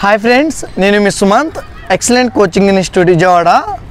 hi friends నేను మీ Sumanth excellent coaching institute Vijayawada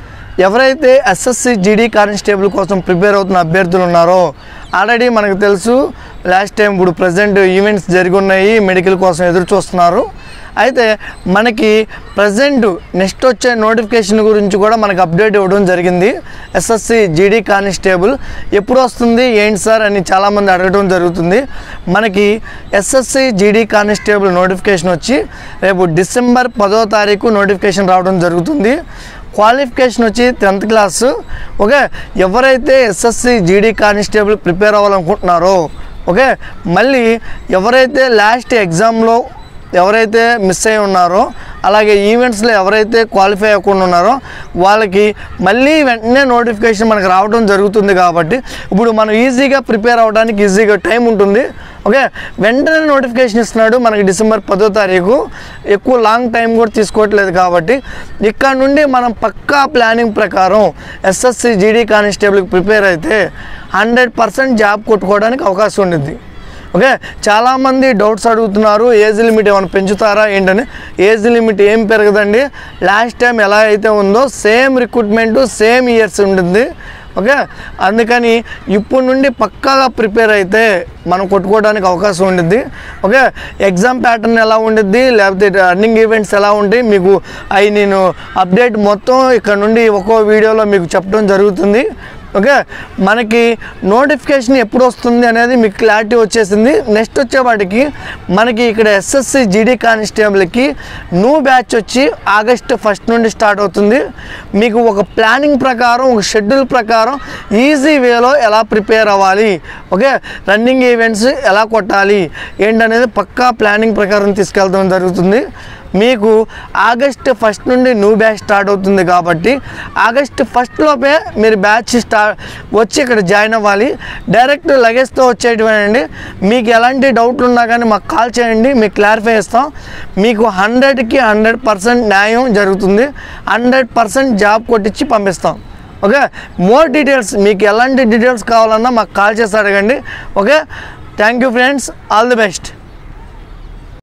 ఎవరైతే ఎస్ఎస్సి జీడీ కానిస్టేబుల్ కోసం ప్రిపేర్ అవుతున్న అభ్యర్థులు ఉన్నారో ఆల్రెడీ మనకు తెలుసు లాస్ట్ టైం ఇప్పుడు ప్రజెంట్ ఈవెంట్స్ జరిగి ఉన్నాయి మెడికల్ కోసం ఎదురు చూస్తున్నారు అయితే మనకి ప్రజెంట్ నెక్స్ట్ వచ్చే నోటిఫికేషన్ గురించి కూడా మనకు అప్డేట్ ఇవ్వడం జరిగింది ఎస్ఎస్సి జీడీ కానిస్టేబుల్ ఎప్పుడు వస్తుంది ఏంటి సార్ అని చాలామంది అడగడం జరుగుతుంది మనకి ఎస్ఎస్సి జీడీ కానిస్టేబుల్ నోటిఫికేషన్ వచ్చి రేపు డిసెంబర్ పదో తారీఖు నోటిఫికేషన్ రావడం జరుగుతుంది క్వాలిఫికేషన్ వచ్చి టెన్త్ క్లాస్ ఓకే ఎవరైతే ఎస్ఎస్సి జీడీ కానిస్టేబుల్ ప్రిపేర్ అవ్వాలనుకుంటున్నారో ఓకే మళ్ళీ ఎవరైతే లాస్ట్ ఎగ్జామ్లో ఎవరైతే మిస్ అయి ఉన్నారో అలాగే ఈవెంట్స్లో ఎవరైతే క్వాలిఫై అవ్వకుండా ఉన్నారో వాళ్ళకి మళ్ళీ వెంటనే నోటిఫికేషన్ మనకు రావడం జరుగుతుంది కాబట్టి ఇప్పుడు మనం ఈజీగా ప్రిపేర్ అవ్వడానికి ఈజీగా టైం ఉంటుంది ఓకే వెంటనే నోటిఫికేషన్ ఇస్తున్నాడు మనకి డిసెంబర్ పదో తారీఖు ఎక్కువ లాంగ్ టైం కూడా తీసుకోవట్లేదు కాబట్టి ఇక్కడ నుండి మనం పక్కా ప్లానింగ్ ప్రకారం ఎస్ఎస్సి జీడీ కానిస్టేబుల్కి ప్రిపేర్ అయితే హండ్రెడ్ పర్సెంట్ జాబ్ కొట్టుకోవడానికి అవకాశం ఉండిద్ది ఓకే చాలామంది డౌట్స్ అడుగుతున్నారు ఏజ్ లిమిట్ ఏమైనా పెంచుతారా ఏంటని ఏజ్ లిమిట్ ఏం పెరగదండి లాస్ట్ టైం ఎలా అయితే ఉందో సేమ్ రిక్రూట్మెంట్ సేమ్ ఇయర్స్ ఉంటుంది ఓకే అందుకని ఇప్పుడు నుండి పక్కాగా ప్రిపేర్ అయితే మనం కొట్టుకోవడానికి అవకాశం ఉండిద్ది ఓకే ఎగ్జామ్ ప్యాటర్న్ ఎలా ఉండిద్ది లేకపోతే రన్నింగ్ ఈవెంట్స్ ఎలా ఉంటాయి మీకు అవి నేను అప్డేట్ మొత్తం ఇక్కడ నుండి ఒక్కో వీడియోలో మీకు చెప్పడం జరుగుతుంది ఓకే మనకి నోటిఫికేషన్ ఎప్పుడు వస్తుంది అనేది మీకు క్లారిటీ వచ్చేసింది నెక్స్ట్ వచ్చేవాటికి మనకి ఇక్కడ ఎస్ఎస్సి జీడీ కానిస్టేబుల్కి న్యూ బ్యాచ్ వచ్చి ఆగస్ట్ ఫస్ట్ నుండి స్టార్ట్ అవుతుంది మీకు ఒక ప్లానింగ్ ప్రకారం ఒక షెడ్యూల్ ప్రకారం ఈజీ వేలో ఎలా ప్రిపేర్ అవ్వాలి ఓకే రన్నింగ్ ఈవెంట్స్ ఎలా కొట్టాలి ఏంటనేది పక్కా ప్లానింగ్ ప్రకారం తీసుకెళ్తాం జరుగుతుంది మీకు ఆగస్ట్ ఫస్ట్ నుండి న్యూ బ్యాచ్ స్టార్ట్ అవుతుంది కాబట్టి ఆగస్ట్ ఫస్ట్ లోపే మీరు బ్యాచ్ స్టార్ట్ వచ్చి ఇక్కడ జాయిన్ అవ్వాలి డైరెక్ట్ లగేజ్తో వచ్చేటివేనండి మీకు ఎలాంటి డౌట్లు ఉన్నా కానీ మాకు కాల్ చేయండి మీకు క్లారిఫై ఇస్తాం మీకు హండ్రెడ్కి హండ్రెడ్ పర్సెంట్ న్యాయం జరుగుతుంది హండ్రెడ్ పర్సెంట్ జాబ్ కొట్టించి పంపిస్తాం ఓకే మోర్ డీటెయిల్స్ మీకు ఎలాంటి డీటెయిల్స్ కావాలన్నా మాకు కాల్ చేసి అడగండి okay thank you friends all the best